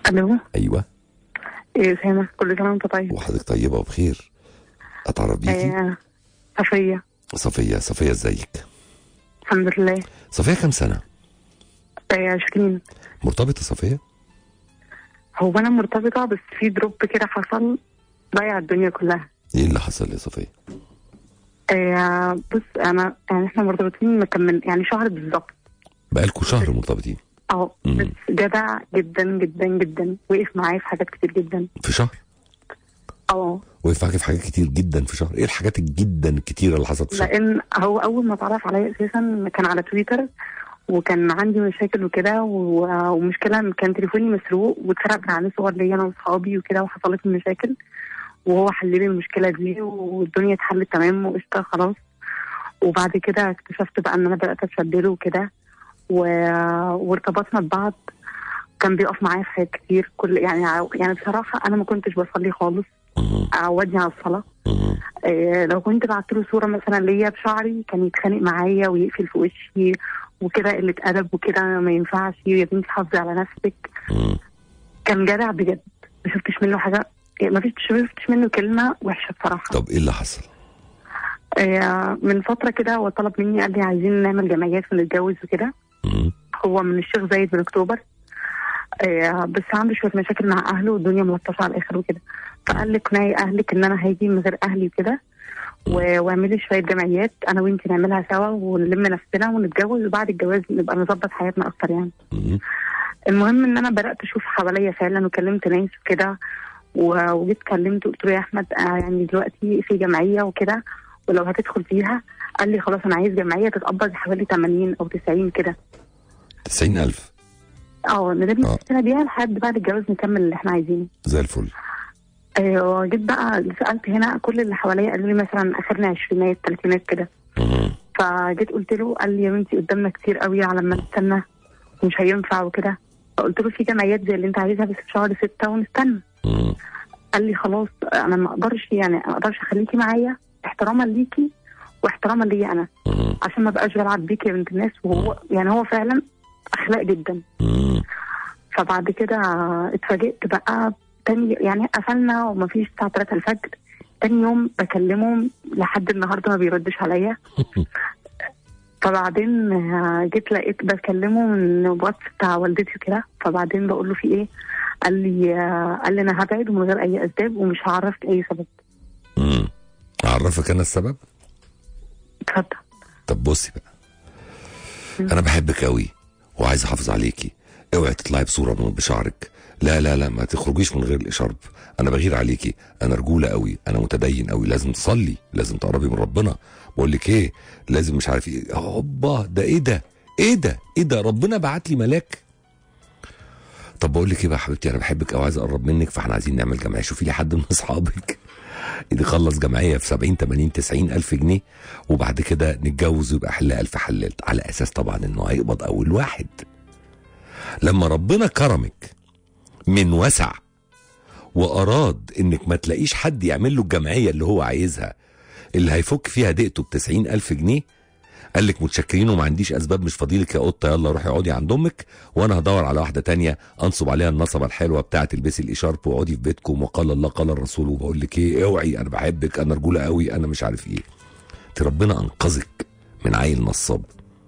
الو ايوه إيه سامح كل سنه وانت طيب وحضرتك طيبه وبخير اتعرف بيكي إيه صفيه صفيه صفيه ازيك الحمد لله صفيه كام سنه إيه 20 مرتبطه صفيه هو انا مرتبطه بس في دروب كده حصل ضيع الدنيا كلها ايه اللي حصل يا صفيه إيه بص انا يعني احنا مرتبطين مكمل يعني شهر بالظبط بقالكوا شهر مرتبطين اه مم. بس جدع جدا جدا جدا وقف معايا في حاجات كتير جدا في شهر اه وقف معاكي في حاجات كتير جدا في شهر ايه الحاجات الجدا الكتيره اللي حصلت في شهر لان هو اول ما اتعرف عليا اساسا كان على تويتر وكان عندي مشاكل وكده و- ومشكله كان تليفوني مسروق واتسرق من عليه صور ليا انا واصحابي وكده وحصلت لي مشاكل وهو حل لي المشكله دي والدنيا اتحلت تمام وقشطه خلاص وبعد كده اكتشفت بقى ان انا بدات اتشدله وكده و- وارتبطنا ببعض كان بيقف معايا في حاجات كتير كل يعني ع- يعني بصراحه انا ما كنتش بصلي خالص مم. عودني على الصلاه مم. آه، لو كنت بعت له صوره مثلا ليا بشعري كان يتخانق معايا ويقفل في وشي وكده قله ادب وكده ما ينفعش يا بنتي حافظي على نفسك مم. كان جدع بجد ما شفتش منه حاجه ما فيش ما شفتش منه كلمه وحشه بصراحه طب ايه اللي حصل آه، من فتره كده هو طلب مني قال لي عايزين نعمل جمعيات ونتجوز وكده مم. هو من الشيخ زايد من اكتوبر آه، بس عنده شويه مشاكل مع اهله والدنيا ملطشه على الاخر وكده فقال لي اقنعي اهلك ان انا هاجي من غير اهلي وكده و- واعملي شويه جمعيات انا وانتي نعملها سوا ونلم نفسنا ونتجوز وبعد الجواز نبقى نظبط حياتنا اكتر يعني مم. المهم ان انا بدات اشوف حواليا فعلا وكلمت ناس وكده و- وجيت كلمته قلت له يا احمد آه يعني دلوقتي في جمعيه وكده ولو هتدخل فيها قال لي خلاص انا عايز جمعيه تتقبض حوالي 80 او 90 كده 90000 اه نلم آه. نفسنا بيها لحد بعد الجواز نكمل اللي احنا عايزينه زي الفل ايوه جيت بقى سالت هنا كل اللي حواليا قالوا لي مثلا اخرنا عشرينات ثلاثينات كده مم. فجيت قلت له قال لي يا بنتي قدامنا كتير قوي على ما نستنى ومش هينفع وكده فقلت له في جمعيات زي اللي انت عايزها بس في شهر ستة ونستنى مم. قال لي خلاص انا ما اقدرش يعني ما اقدرش اخليكي معايا احتراما ليكي واحتراما ليا انا مم. عشان ما بقاش بلعب بيكي يا بنت الناس وهو يعني هو فعلا اخلاق جدا مم. فبعد كده اتفاجئت بقى تاني يعني قفلنا وما فيش الساعه 3 الفجر تاني يوم بكلمه لحد النهارده ما بيردش عليا فبعدين آه، جيت لقيت بكلمه من الواتس بتاع والدتي كده فبعدين بقول له في ايه قال لي آه، قال لي انا هبعد ومن غير اي اسباب ومش هعرفك اي سبب مم. اعرفك انا السبب اتفضل طب بصي بقى انا بحبك قوي وعايز احافظ عليكي اوعي تطلعي بصوره من بشعرك لا لا لا ما تخرجيش من غير الاشارب انا بغير عليكي انا رجوله قوي انا متدين قوي لازم تصلي لازم تقربي من ربنا بقول لك ايه لازم مش عارف ايه هوبا ده ايه ده ايه ده ايه ده ربنا بعت لي ملاك طب بقول لك ايه بقى يا حبيبتي انا بحبك قوي عايز اقرب منك فاحنا عايزين نعمل جمعيه شوفي لي حد من اصحابك يخلص جمعيه في 70 80 90 الف جنيه وبعد كده نتجوز ويبقى حل الف حلال على اساس طبعا انه هيقبض اول واحد لما ربنا كرمك من وسع واراد انك ما تلاقيش حد يعمل له الجمعيه اللي هو عايزها اللي هيفك فيها دقته ب 90 الف جنيه قال لك متشكرين وما عنديش اسباب مش فاضيلك يا قطه يلا روحي اقعدي عند امك وانا هدور على واحده تانية انصب عليها النصبه الحلوه بتاعه البسي الاشارب واقعدي في بيتكم وقال الله قال الرسول وبقول لك ايه اوعي انا بحبك انا رجوله قوي انا مش عارف ايه انت ربنا انقذك من عيل نصاب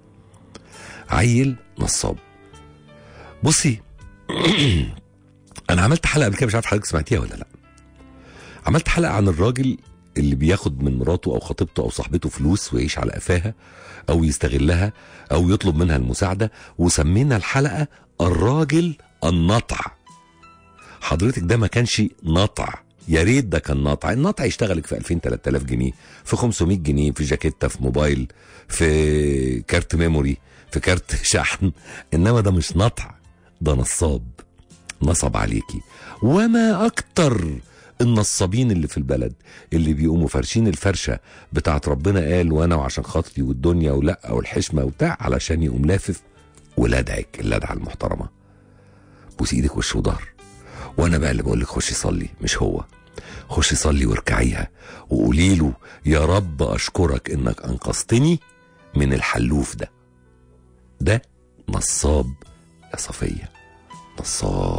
عيل نصاب بصي انا عملت حلقه قبل كده مش عارف حضرتك سمعتيها ولا لا عملت حلقه عن الراجل اللي بياخد من مراته او خطيبته او صاحبته فلوس ويعيش على قفاها او يستغلها او يطلب منها المساعده وسمينا الحلقه الراجل النطع حضرتك ده ما كانش نطع يا ريت ده كان نطع النطع يشتغلك في 2000 3000 جنيه في 500 جنيه في جاكيته في موبايل في كارت ميموري في كارت شحن انما ده مش نطع ده نصاب نصب عليكي وما اكتر النصابين اللي في البلد اللي بيقوموا فرشين الفرشه بتاعت ربنا قال وانا وعشان خاطري والدنيا ولا والحشمه وبتاع علشان يقوم لافف ولادعك اللدعه المحترمه بوس ايدك وش وظهر وانا بقى اللي بقول لك خشي صلي مش هو خشي صلي واركعيها وقولي له يا رب اشكرك انك انقذتني من الحلوف ده ده نصاب يا صفيه نصاب